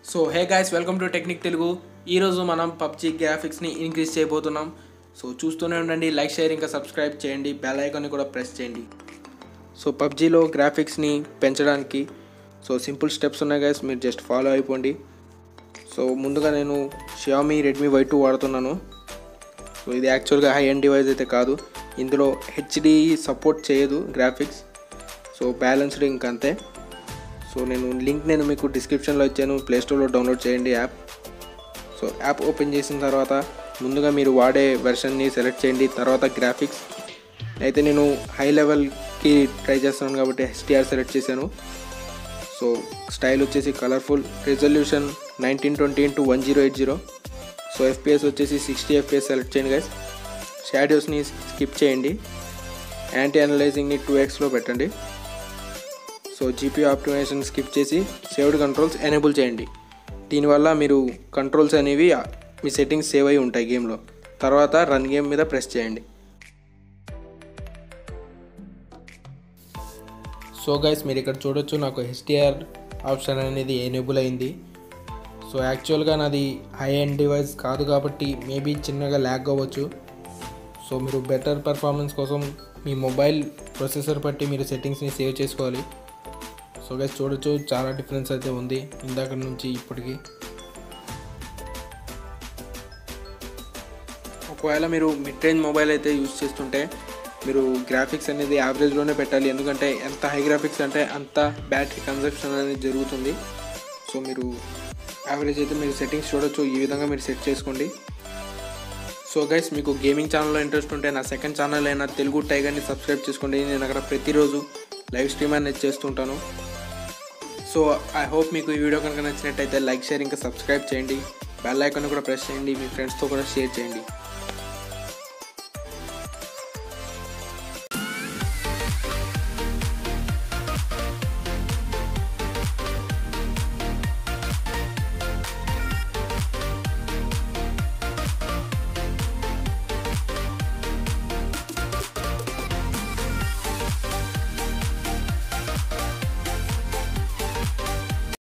so hey guys welcome to technique Telugu ఈరోజు మనం PUBG గ్రాఫిక్స్ని ఇంక్రీజ్ చేయబోతున్నాం సో చూస్తూనే ఉండండి లైక్ షేర్ ఇంకా సబ్స్క్రైబ్ చేయండి బెల్ ఐకాన్ని కూడా ప్రెస్ చేయండి సో పబ్జీలో గ్రాఫిక్స్ని పెంచడానికి సో సింపుల్ స్టెప్స్ ఉన్నాయి గైస్ మీరు జస్ట్ ఫాలో అయిపోండి సో ముందుగా నేను షియామీ రెడ్మీ వై టూ వాడుతున్నాను సో ఇది యాక్చువల్గా హై ఎండ్ డివైస్ అయితే కాదు ఇందులో హెచ్డి సపోర్ట్ చేయదు గ్రాఫిక్స్ సో బ్యాలెన్స్డ్ ఇంకంతే సో నేను లింక్ నేను మీకు డిస్క్రిప్షన్లో ఇచ్చాను ప్లేస్టోర్లో డౌన్లోడ్ చేయండి యాప్ సో యాప్ ఓపెన్ చేసిన తర్వాత ముందుగా మీరు వాడే వెర్షన్ని సెలెక్ట్ చేయండి తర్వాత గ్రాఫిక్స్ అయితే నేను హై లెవెల్కి ట్రై చేస్తున్నాను కాబట్టి హెచ్డిఆర్ సెలెక్ట్ చేశాను సో స్టైల్ వచ్చేసి colourful resolution nineteen twenty into one zero eight zero so FPS వచ్చేసి సిక్స్టీ ఎఫ్పిఎస్ సెలెక్ట్ చేయండి గైస్ షాడోస్ని స్కిప్ చేయండి యాంటీ అనలైజింగ్ని టూ ఎక్స్లో పెట్టండి సో జీపీ ఆప్టిమైజేషన్ స్కిప్ చేసి సేవ్డ్ కంట్రోల్స్ ఎనేబుల్ చేయండి దీనివల్ల మీరు కంట్రోల్స్ అనేవి మీ సెట్టింగ్స్ సేవ్ అయి ఉంటాయి గేమ్లో తర్వాత రన్ గేమ్ మీద ప్రెస్ చేయండి సో గైస్ మీరు ఇక్కడ చూడొచ్చు నాకు హెచ్డిఆర్ ఆప్షన్ అనేది ఎనేబుల్ అయింది సో యాక్చువల్గా నాది హై ఎండ్ డివైస్ కాదు కాబట్టి మేబీ చిన్నగా ల్యాగ్ అవ్వచ్చు సో మీరు బెటర్ పర్ఫార్మెన్స్ కోసం మీ మొబైల్ ప్రొసెసర్ బట్టి మీరు సెట్టింగ్స్ని సేవ్ చేసుకోవాలి సో గైస్ చూడొచ్చు చాలా డిఫరెన్స్ అయితే ఉంది ఇందాక నుంచి ఇప్పటికి ఒకవేళ మీరు మిడ్ రేంజ్ మొబైల్ అయితే యూజ్ చేస్తుంటే మీరు గ్రాఫిక్స్ అనేది యావరేజ్లోనే పెట్టాలి ఎందుకంటే ఎంత హై గ్రాఫిక్స్ అంటే అంత బ్యాటరీ కన్సప్షన్ అనేది జరుగుతుంది సో మీరు యావరేజ్ అయితే మీరు సెట్టింగ్స్ చూడొచ్చు ఈ విధంగా మీరు సెట్ చేసుకోండి సో గైస్ మీకు గేమింగ్ ఛానల్లో ఇంట్రెస్ట్ ఉంటే నా సెకండ్ ఛానల్ అయినా తెలుగు టైగర్ని సబ్స్క్రైబ్ చేసుకోండి నేను అక్కడ ప్రతిరోజు లైవ్ స్ట్రీమ్ అనేది చేస్తుంటాను సో ఐ హోప్ మీకు ఈ వీడియో కనుక నచ్చినట్టయితే లైక్ షేర్ ఇంకా సబ్స్క్రైబ్ చేయండి బెల్ ఐకాన్ కూడా ప్రెస్ చేయండి మీ ఫ్రెండ్స్తో కూడా షేర్ చేయండి